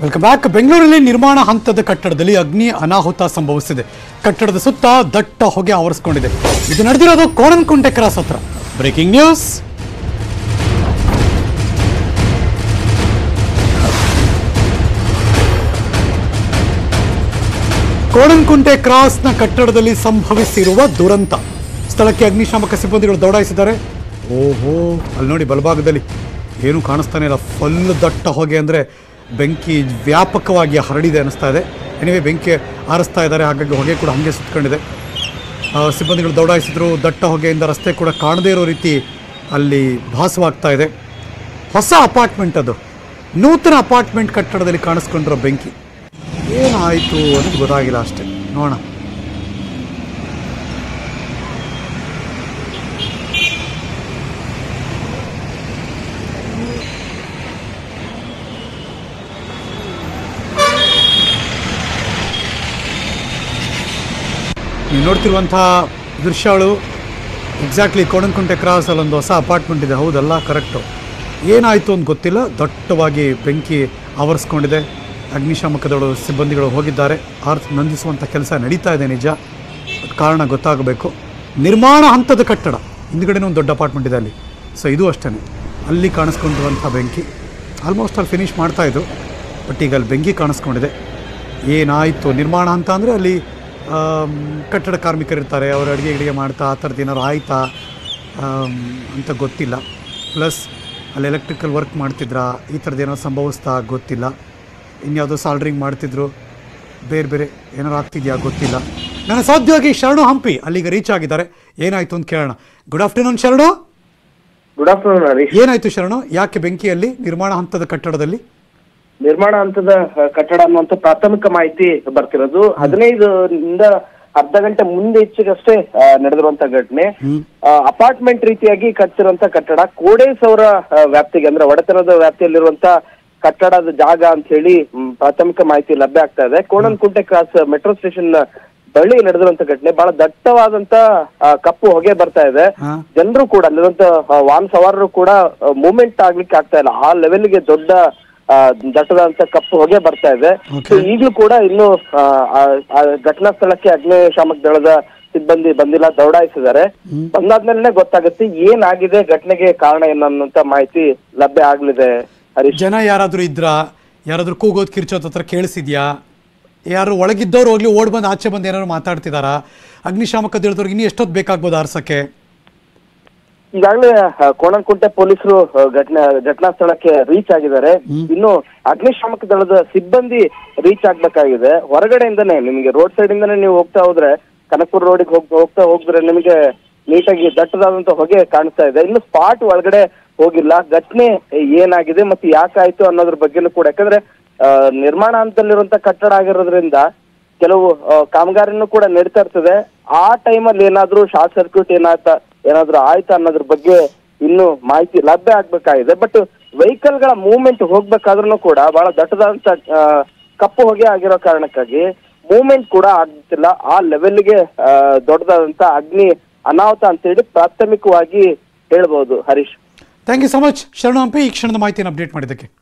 Welcome back ಬೆಂಗಳೂರಲ್ಲಿ ನಿರ್ಮಾಣ ಹಂತದ ಕಟ್ಟಡದಲ್ಲಿ ಅಗ್ನಿ ಅನಾಹುತ ಸಂಭವಿಸಿದೆ ಕಟ್ಟಡದ ಸುತ್ತ ದಟ್ಟ ಹೊಗೆ ಆವರಿಸಿಕೊಂಡಿದೆ ಇದು ನಡೆದಿರೋದು ಕೋಣನಕುಂಟೆ ಕ್ರಾಸ್ ಹತ್ರ ಬ್ರೇಕಿಂಗ್ ನ್ಯೂಸ್ ಕೋಣನಕುಂಟೆ ಕ್ರಾಸ್ನ ಕಟ್ಟಡದಲ್ಲಿ ಸಂಭವಿಸಿರುವ ದುರಂತ ಸ್ಥಳಕ್ಕೆ ಅಗ್ನಿಶಾಮಕ ಸಿಬ್ಬಂದಿಗಳು ದೌಡಾಯಿಸಿದ್ದಾರೆ ಓಹೋ ಅಲ್ಲಿ ನೋಡಿ ಬಲಭಾಗದಲ್ಲಿ ಏನು ಕಾಣಿಸ್ತಾನೆ ಇಲ್ಲ ಫುಲ್ ದಟ್ಟ ಹೊಗೆ ಅಂದರೆ ಬೆಂಕಿ ವ್ಯಾಪಕವಾಗಿ ಹರಡಿದೆ ಅನಿಸ್ತಾ ಇದೆ ಎನಿವೆ ಬೆಂಕಿ ಆರಿಸ್ತಾ ಇದ್ದಾರೆ ಹಾಗಾಗಿ ಹೊಗೆ ಕೂಡ ಹಾಗೆ ಸುತ್ಕೊಂಡಿದೆ ಆ, ಸಿಬ್ಬಂದಿಗಳು ದೌಡಾಯಿಸಿದ್ರು ದಟ್ಟ ಹೊಗೆಯಿಂದ ರಸ್ತೆ ಕೂಡ ಕಾಣದೇ ಇರೋ ರೀತಿ ಅಲ್ಲಿ ಭಾಸವಾಗ್ತಾ ಇದೆ ಹೊಸ ಅಪಾರ್ಟ್ಮೆಂಟ್ ಅದು ನೂತನ ಅಪಾರ್ಟ್ಮೆಂಟ್ ಕಟ್ಟಡದಲ್ಲಿ ಕಾಣಿಸ್ಕೊಂಡಿರೋ ಬೆಂಕಿ ಏನಾಯಿತು ಅನ್ನೋದು ಗೊತ್ತಾಗಿಲ್ಲ ಅಷ್ಟೇ ನೋಡೋಣ ನೀವು ನೋಡ್ತಿರುವಂಥ ದೃಶ್ಯಗಳು ಎಕ್ಸಾಕ್ಟ್ಲಿ ಕೋಣನಕುಂಟೆ ಕ್ರಾಸ್ ಅಲ್ಲೊಂದು ಹೊಸ ಅಪಾರ್ಟ್ಮೆಂಟ್ ಇದೆ ಹೌದಲ್ಲ ಕರೆಕ್ಟು ಏನಾಯಿತು ಅಂತ ಗೊತ್ತಿಲ್ಲ ದಟ್ಟವಾಗಿ ಬೆಂಕಿ ಆವರಿಸ್ಕೊಂಡಿದೆ ಅಗ್ನಿಶಾಮಕ ದಳ ಸಿಬ್ಬಂದಿಗಳು ಹೋಗಿದ್ದಾರೆ ಆರ್ತ್ ನಂದಿಸುವಂಥ ಕೆಲಸ ನಡೀತಾ ಇದೆ ನಿಜ ಬಟ್ ಕಾರಣ ಗೊತ್ತಾಗಬೇಕು ನಿರ್ಮಾಣ ಹಂತದ ಕಟ್ಟಡ ಹಿಂದ್ಗಡೆನೂ ಒಂದು ದೊಡ್ಡ ಅಪಾರ್ಟ್ಮೆಂಟ್ ಇದೆ ಅಲ್ಲಿ ಸೊ ಇದು ಅಷ್ಟೇ ಅಲ್ಲಿ ಕಾಣಿಸ್ಕೊಂಡಿರುವಂಥ ಬೆಂಕಿ ಆಲ್ಮೋಸ್ಟ್ ಅಲ್ಲಿ ಫಿನಿಷ್ ಮಾಡ್ತಾ ಇದ್ದು ಬಟ್ ಈಗ ಅಲ್ಲಿ ಬೆಂಕಿ ಕಾಣಿಸ್ಕೊಂಡಿದೆ ಏನಾಯಿತು ನಿರ್ಮಾಣ ಅಂತ ಅಂದರೆ ಅಲ್ಲಿ ಆಮ್, ಕಟ್ಟಡ ಕಾರ್ಮಿಕರಿರ್ತಾರೆ ಅವರು ಅಡುಗೆ ಗಿಡಿಗೆ ಮಾಡ್ತಾ ಆ ಥರದ್ದು ಏನಾದ್ರು ಆಯ್ತಾ ಆಮ್, ಅಂತ ಗೊತ್ತಿಲ್ಲ ಪ್ಲಸ್ ಅಲ್ಲಿ ಎಲೆಕ್ಟ್ರಿಕಲ್ ವರ್ಕ್ ಮಾಡ್ತಿದ್ರಾ ಈ ಥರದ್ದು ಏನಾದ್ರು ಸಂಭವಿಸ್ತಾ ಗೊತ್ತಿಲ್ಲ ಇನ್ಯಾವುದೋ ಸಾಲ್ಡ್ರಿಂಗ್ ಮಾಡ್ತಿದ್ರು ಬೇರೆ ಬೇರೆ ಏನಾರು ಆಗ್ತಿದೆಯಾ ಗೊತ್ತಿಲ್ಲ ನನ್ನ ಸಾಧ್ಯವಾಗಿ ಶರಣು ಹಂಪಿ ಅಲ್ಲಿಗೆ ರೀಚ್ ಆಗಿದ್ದಾರೆ ಏನಾಯಿತು ಅಂತ ಕೇಳೋಣ ಗುಡ್ ಆಫ್ಟರ್ನೂನ್ ಶರಣು ಗುಡ್ ಆಫ್ಟರ್ನೂನ್ ಹರೀಶ್ ಏನಾಯಿತು ಶರಣು ಯಾಕೆ ಬೆಂಕಿಯಲ್ಲಿ ನಿರ್ಮಾಣ ಹಂತದ ಕಟ್ಟಡದಲ್ಲಿ ನಿರ್ಮಾಣ ಹಂತದ ಅಹ್, ಕಟ್ಟಡ ಅನ್ನುವಂತ ಪ್ರಾಥಮಿಕ ಮಾಹಿತಿ ಬರ್ತಿರೋದು ಹದಿನೈದರಿಂದ ಅರ್ಧ ಗಂಟೆ ಮುಂದೆ ಹೆಚ್ಚಿಗಷ್ಟೇ ಅಹ್, ನಡೆದಿರುವಂತ ಘಟನೆ ಅಪಾರ್ಟ್ಮೆಂಟ್ ರೀತಿಯಾಗಿ ಕಟ್ಟಿರುವಂತ ಕಟ್ಟಡ ಕೋಡೇಸ್ ಅವರ ಅಹ್, ವ್ಯಾಪ್ತಿಗೆ ಅಂದ್ರೆ ಒಡೆತನದ ವ್ಯಾಪ್ತಿಯಲ್ಲಿರುವಂತ ಕಟ್ಟಡದ ಜಾಗ ಅಂತ ಹೇಳಿ ಮ್, ಪ್ರಾಥಮಿಕ ಮಾಹಿತಿ ಲಭ್ಯ ಆಗ್ತಾ ಇದೆ ಕೋಣನಕುಂಟೆ ಕ್ರಾಸ್ ಮೆಟ್ರೋ ಸ್ಟೇಷನ್ ಬಳಿ ನಡೆದಿರುವಂತ ಘಟನೆ ಬಹಳ ದಟ್ಟವಾದಂತ ಅಹ್, ಕಪ್ಪು ಹೊಗೆ ಬರ್ತಾ ಇದೆ ಹಾ. ಜನರು ಕೂಡ ಅಲ್ಲಿರುವಂತ ವಾಹನ ಸವಾರರು ಕೂಡ ಮೂವ್ಮೆಂಟ್ ಆಗ್ಲಿಕ್ಕೆ ಆಗ್ತಾ ಇಲ್ಲ ಆ ಲೆವೆಲ್ಗೆ ದೊಡ್ಡ ಆ, ದಟ್ಟದಂತ ಕಪ್ಪು ಹೊಗೆ ಬರ್ತಾ ಇದೆ Okay. So, ಈಗ್ಲೂ ಕೂಡ ಇನ್ನು ಆ, ಆ, ಆ ಘಟನಾ ಸ್ಥಳಕ್ಕೆ ಅಗ್ನಿಶಾಮಕ ದಳದ ಸಿಬ್ಬಂದಿ ಬಂದಿಲ್ಲ ದೌಡಾಯಿಸಿದ್ದಾರೆ ಬಂದಾದ್ಮೇಲೆ ಗೊತ್ತಾಗುತ್ತೆ ಏನಾಗಿದೆ ಘಟನೆಗೆ ಕಾರಣ ಏನು ಅನ್ನುವಂತ ಮಾಹಿತಿ ಲಭ್ಯ ಆಗ್ಲಿದೆ ಹರೀಶ್ ಜನ ಯಾರಾದರೂ ಇದ್ರಾ ಯಾರಾದರೂ ಕೂಗೋದು ಕಿರ್ಚೋದ್ ಹತ್ರ ಕೇಳಿಸಿದ್ಯಾ ಯಾರು ಒಳಗಿದ್ದವ್ರು ಹೋಗ್ಲಿ ಓಡ್ ಬಂದು ಆಚೆ ಬಂದು ಏನಾದ್ರು ಮಾತಾಡ್ತಿದಾರಾ ಅಗ್ನಿಶಾಮಕ ದಳದವ್ರಿಗೆ ಇನ್ನೂ ಎಷ್ಟೊತ್ತು ಬೇಕಾಗ್ಬೋದು ಆರ್ಸಕ್ಕೆ ಈಗಾಗಲೇ ಆ, ಕೋಣನಕುಂಟೆ ಪೊಲೀಸರು ಆ, ಘಟನೆ ಘಟನಾ ಸ್ಥಳಕ್ಕೆ ರೀಚ್ ಆಗಿದ್ದಾರೆ ಇನ್ನು ಅಗ್ನಿಶಾಮಕ ದಳದ ಸಿಬ್ಬಂದಿ ರೀಚ್ ಆಗ್ಬೇಕಾಗಿದೆ ಹೊರಗಡೆಯಿಂದನೇ ನಿಮಗೆ ರೋಡ್ ಸೈಡ್ ಇಂದಾನೆ ನೀವು ಹೋಗ್ತಾ ಹೋದ್ರೆ ಕನಕಪುರ ರೋಡಿಗೆ ಹೋಗ್ ಹೋಗ್ತಾ ಹೋಗಿದ್ರೆ ನಿಮಗೆ ನೀಟಾಗಿ ದಟ್ಟದಾದಂತ ಹೊಗೆ ಕಾಣಿಸ್ತಾ ಇದೆ ಇನ್ನು ಸ್ಪಾಟ್ ಒಳಗಡೆ ಹೋಗಿಲ್ಲ ಘಟನೆ ಏನಾಗಿದೆ ಮತ್ತೆ ಯಾಕಾಯ್ತು ಅನ್ನೋದ್ರ ಬಗ್ಗೆನೂ ಕೂಡ ಯಾಕಂದ್ರೆ ಆ, ನಿರ್ಮಾಣ ಹಂತದಲ್ಲಿರುವಂತ ಕಟ್ಟಡ ಆಗಿರೋದ್ರಿಂದ ಕೆಲವು ಆ, ಕಾಮಗಾರಿನೂ ಕೂಡ ನಡೀತಾ ಇರ್ತದೆ ಆ ಟೈಮಲ್ಲಿ ಏನಾದ್ರೂ ಶಾರ್ಟ್ ಸರ್ಕ್ಯೂಟ್ ಏನಾಯ್ತಾ ಏನಾದ್ರೂ ಆಯ್ತಾ ಅನ್ನೋದ್ರ ಬಗ್ಗೆ ಇನ್ನು ಮಾಹಿತಿ ಲಭ್ಯ ಆಗ್ಬೇಕಾಗಿದೆ ಬಟ್ ವೆಹಿಕಲ್ ಗಳ ಮೂವ್ಮೆಂಟ್ ಹೋಗ್ಬೇಕಾದ್ರೂ ಕೂಡ ಬಹಳ ದಟ್ಟದಾದಂತ ಆ, ಕಪ್ಪು ಹೊಗೆ ಆಗಿರೋ ಕಾರಣಕ್ಕಾಗಿ ಮೂವ್ಮೆಂಟ್ ಕೂಡ ಆಗ್ತಿಲ್ಲ ಆ ಲೆವೆಲ್ಗೆ ದೊಡ್ಡದಾದಂತ ಅಗ್ನಿ ಅನಾಹುತ ಅಂತೇಳಿ ಪ್ರಾಥಮಿಕವಾಗಿ ಹೇಳ್ಬೋದು Harish thank you so much ಶರಣು ಹಂಪಿ ಈ ಕ್ಷಣದ ಮಾಹಿತಿಯನ್ನು ಅಪ್ಡೇಟ್ ಮಾಡಿದ್ದಕ್ಕೆ